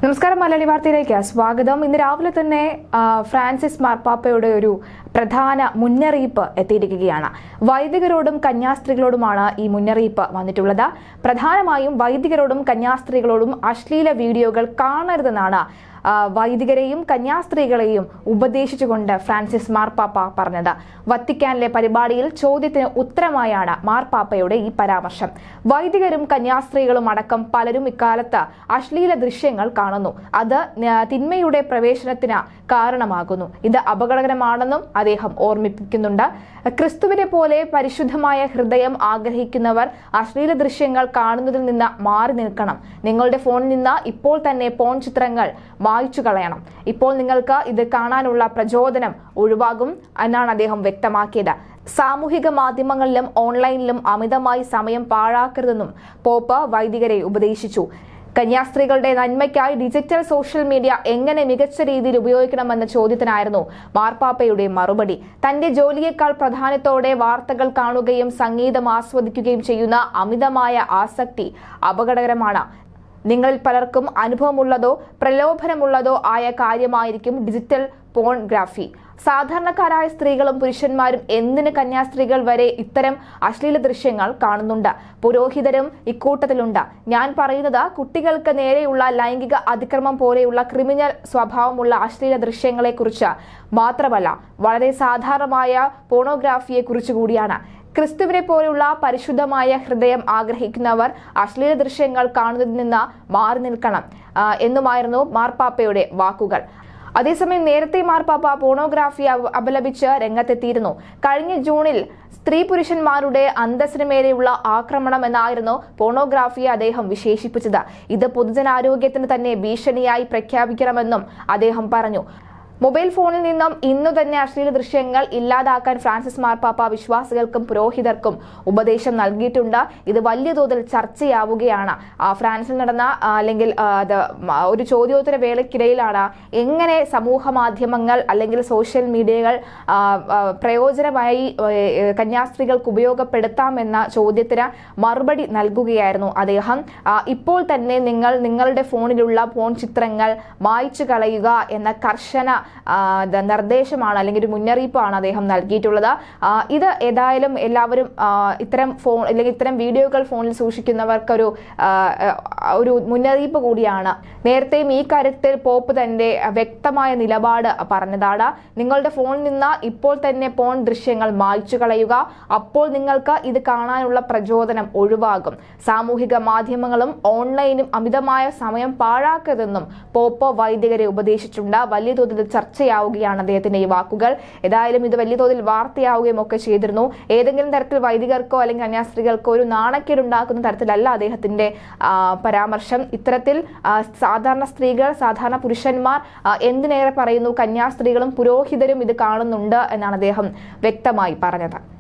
നമസ്കാരം മലയാളി വാർത്തയിലേക്ക് സ്വാഗതം ഇന്ന് രാവിലെ തന്നെ ആ, ഫ്രാൻസിസ് മാർപ്പാപ്പയുടെ ഒരു പ്രധാന മുന്നറിയിപ്പ് എത്തിയിരിക്കുകയാണ് വൈദികരോടും കന്യാസ്ത്രീകളോടുമാണ് ഈ മുന്നറിയിപ്പ് വന്നിട്ടുള്ളത് പ്രധാനമായും വൈദികരോടും കന്യാസ്ത്രീകളോടും അശ്ലീല വീഡിയോകൾ കാണരുതെന്നാണ് ആ, വൈദികരെയും കന്യാസ്ത്രീകളെയും ഉപദേശിച്ചുകൊണ്ട് ഫ്രാൻസിസ് മാർപ്പാപ്പ പറഞ്ഞത് വത്തിക്കാനിലെ പരിപാടിയിൽ ചോദ്യത്തിന് ഉത്തരമായാണ് മാർപ്പാപ്പയുടെ ഈ പരാമർശം വൈദികരും കന്യാസ്ത്രീകളും അടക്കം പലരും ഇക്കാലത്ത് അശ്ലീല ദൃശ്യങ്ങൾ കാണുന്നു അത് ന- തിന്മയുടെ പ്രവേശനത്തിന് കാരണമാകുന്നു ഇത് അപകടകരമാണെന്നും അദ്ദേഹം ഓർമ്മിപ്പിക്കുന്നുണ്ട് ക്രിസ്തുവിനെ പോലെ പരിശുദ്ധമായ ഹൃദയം ആഗ്രഹിക്കുന്നവർ അശ്ലീല ദൃശ്യങ്ങൾ കാണുന്നതിൽ നിന്ന് മാറി നിൽക്കണം നിങ്ങളുടെ ഫോണിൽ നിന്ന് ഇപ്പോൾ തന്നെ പോൺ ചിത്രങ്ങൾ മായ്ച്ചു കളയണം ഇപ്പോൾ നിങ്ങൾക്ക് ഇത് കാണാനുള്ള പ്രചോദനം ഒഴിവാകും എന്നാണ് അദ്ദേഹം വ്യക്തമാക്കിയത് സാമൂഹിക മാധ്യമങ്ങളിലും ഓൺലൈനിലും അമിതമായി സമയം പാഴാക്കരുതെന്നും പോപ്പ് വൈദികരെ ഉപദേശിച്ചു കന്യാസ്ത്രീകളുടെ നന്മയ്ക്കായി ഡിജിറ്റൽ സോഷ്യൽ മീഡിയ എങ്ങനെ മികച്ച രീതിയിൽ ഉപയോഗിക്കണമെന്ന ചോദ്യത്തിനായിരുന്നു മാർപ്പാപ്പയുടെ മറുപടി തന്റെ ജോലിയേക്കാൾ പ്രാധാന്യത്തോടെ വാർത്തകൾ കാണുകയും സംഗീതം ആസ്വദിക്കുകയും ചെയ്യുന്ന അമിതമായ ആസക്തി അപകടകരമാണ് നിങ്ങളിൽ പലർക്കും അനുഭവമുള്ളതോ പ്രലോഭനമുള്ളതോ ആയ കാര്യമായിരിക്കും ഡിജിറ്റൽ പോൺഗ്രാഫി സാധാരണക്കാരായ സ്ത്രീകളും പുരുഷന്മാരും എന്തിന് കന്യാസ്ത്രീകൾ വരെ ഇത്തരം അശ്ലീല ദൃശ്യങ്ങൾ കാണുന്നുണ്ട് പുരോഹിതരും ഇക്കൂട്ടത്തിലുണ്ട് ഞാൻ പറയുന്നത് കുട്ടികൾക്ക് നേരെയുള്ള ലൈംഗിക അതിക്രമം പോലെയുള്ള ക്രിമിനൽ സ്വഭാവമുള്ള അശ്ലീല ദൃശ്യങ്ങളെക്കുറിച്ച് മാത്രമല്ല വളരെ സാധാരണമായ പോണോഗ്രാഫിയെ കുറിച്ച് കൂടിയാണ് ക്രിസ്തുവിനെ പോലുള്ള പരിശുദ്ധമായ ഹൃദയം ആഗ്രഹിക്കുന്നവർ അശ്ലീല ദൃശ്യങ്ങൾ കാണുന്നതിൽ നിന്ന് മാറി നിൽക്കണം ആ, എന്നുമായിരുന്നു മാർപ്പാപ്പയുടെ വാക്കുകൾ അതേസമയം നേരത്തെ മാർപ്പാപ്പ പോണോഗ്രാഫി അപ- അപലപിച്ച് രംഗത്തെത്തിയിരുന്നു കഴിഞ്ഞ ജൂണിൽ സ്ത്രീ പുരുഷന്മാരുടെ അന്തസ്സിന് മേലെയുള്ള ആക്രമണം എന്നായിരുന്നു പോണോഗ്രാഫിയെ അദ്ദേഹം വിശേഷിപ്പിച്ചത് ഇത് പൊതുജനാരോഗ്യത്തിന് തന്നെ ഭീഷണിയായി പ്രഖ്യാപിക്കണമെന്നും അദ്ദേഹം പറഞ്ഞു മൊബൈൽ ഫോണിൽ നിന്നും ഇന്നു തന്നെ അശ്ലീല ദൃശ്യങ്ങൾ ഇല്ലാതാക്കാൻ ഫ്രാൻസിസ് മാർപ്പാപ്പ വിശ്വാസികൾക്കും പുരോഹിതർക്കും ഉപദേശം നൽകിയിട്ടുണ്ട് ഇത് വലിയ തോതിൽ ചർച്ചയാവുകയാണ് ആ, ഫ്രാൻസിൽ നടന്ന ആ, അല്ലെങ്കിൽ ആ, അത് മ- ഒരു ചോദ്യോത്തര വേളയ്ക്കിടയിലാണ് എങ്ങനെ സമൂഹ മാധ്യമങ്ങൾ അല്ലെങ്കിൽ സോഷ്യൽ മീഡിയകൾ ആ, ആ, പ്രയോജനമായി ഏ, കന്യാസ്ത്രീകൾക്ക് ഉപയോഗപ്പെടുത്താമെന്ന ചോദ്യത്തിന് മറുപടി നൽകുകയായിരുന്നു അദ്ദേഹം ആ, ഇപ്പോൾ തന്നെ നിങ്ങൾ നിങ്ങളുടെ ഫോണിലുള്ള ഫോൺ ചിത്രങ്ങൾ മായ്ച്ചു കളയുക എന്ന കർശന ആ, ദ- നിർദ്ദേശമാണ് അല്ലെങ്കിൽ ഒരു മുന്നറിയിപ്പാണ് അദ്ദേഹം നൽകിയിട്ടുള്ളത് ആ, ഇത് ഏതായാലും എല്ലാവരും ആ, ഇത്തരം ഫോൺ അല്ലെങ്കിൽ ഇത്തരം വീഡിയോകൾ ഫോണിൽ സൂക്ഷിക്കുന്നവർക്കൊരു ആ, ആ, ഒരു മുന്നറിയിപ്പ് കൂടിയാണ് നേരത്തെയും ഈ കാര്യത്തിൽ പോപ്പ് തന്റെ വ്യക്തമായ നിലപാട് പറഞ്ഞതാണ് നിങ്ങളുടെ ഫോണിൽ നിന്ന് ഇപ്പോൾ തന്നെ പോൺ ദൃശ്യങ്ങൾ മായ്ച്ചു കളയുക അപ്പോൾ നിങ്ങൾക്ക് ഇത് കാണാനുള്ള പ്രചോദനം ഒഴിവാകും സാമൂഹിക മാധ്യമങ്ങളും ഓൺലൈനും അമിതമായ സമയം പാഴാക്കരുതെന്നും പോപ്പ് വൈദികരെ ഉപദേശിച്ചിട്ടുണ്ട് വലിയ തോതിൽ ഇത് ചർച്ചയാവുകയാണ് അദ്ദേഹത്തിന്റെ ഈ വാക്കുകൾ ഏതായാലും ഇത് വലിയ തോതിൽ വാർത്തയാവുകയും ഒക്കെ ചെയ്തിരുന്നു ഏതെങ്കിലും തരത്തിൽ വൈദികർക്കോ അല്ലെങ്കിൽ കന്യാസ്ത്രീകൾക്കോ ഒരു നാണക്കേടുണ്ടാക്കുന്ന തരത്തിലല്ല അദ്ദേഹത്തിന്റെ ആ, പരാമർശം ഇത്തരത്തിൽ ആ, സാധാരണ സ്ത്രീകൾ സാധാരണ പുരുഷന്മാർ ആ, എന്തിനേറെ പറയുന്നു കന്യാസ്ത്രീകളും പുരോഹിതരും ഇത് കാണുന്നുണ്ട് എന്നാണ് അദ്ദേഹം വ്യക്തമായി പറഞ്ഞത്